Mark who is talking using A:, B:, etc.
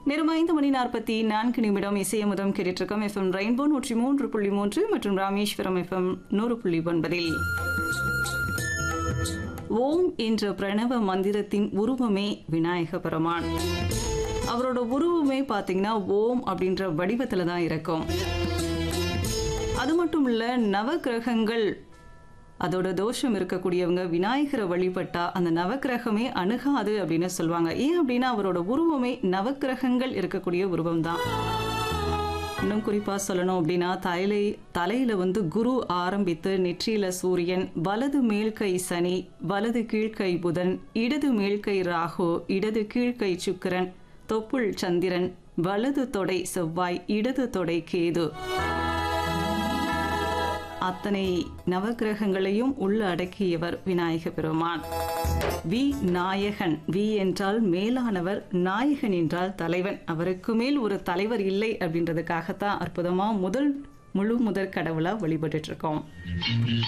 A: நேரம் ஐந்து மணி நாற்பத்தி நான்கு நிமிடம் இசையமுதம் கேட்டிருக்கோம் எஃப்எம் ரெயின்போ நூற்றி மூன்று புள்ளி மூன்று மற்றும் ராமேஸ்வரம் எஃப்எம் நூறு புள்ளி ஒன்பதில் ஓம் என்ற பிரணவ மந்திரத்தின் உருவமே விநாயக பெருமான் அவரோட உருவமே பார்த்தீங்கன்னா ஓம் அப்படின்ற வடிவத்தில் தான் இருக்கும் அது மட்டும் இல்ல நவக்கிரகங்கள் அதோட தோஷம் இருக்கக்கூடியவங்க விநாயகரை வழிபட்டா அந்த நவக்கிரகமே அணுகாது அப்படின்னு சொல்லுவாங்க ஏன் அப்படின்னா அவரோட உருவமே நவக்கிரகங்கள் இருக்கக்கூடிய உருவம் தான் இன்னும் குறிப்பா சொல்லணும் அப்படின்னா தலையில தலையில வந்து குரு ஆரம்பித்து நெற்றியில சூரியன் வலது மேல்கை சனி வலது கீழ்கை புதன் இடது மேல்கை ராகு இடது கீழ்கை சுக்கிரன் தொப்புள் சந்திரன் வலது தொடை செவ்வாய் இடது தொடை கேது அத்தனை நவக்கிரகங்களையும் உள்ள அடக்கியவர் விநாயக பெருமான் வி நாயகன் வி என்றால் மேலானவர் நாயகன் என்றால் தலைவன் அவருக்கு மேல் ஒரு தலைவர் இல்லை அப்படின்றதுக்காகத்தான் அற்புதமா முதல் முழு முதற் கடவுளா வழிபட்டுட்டு இருக்கோம்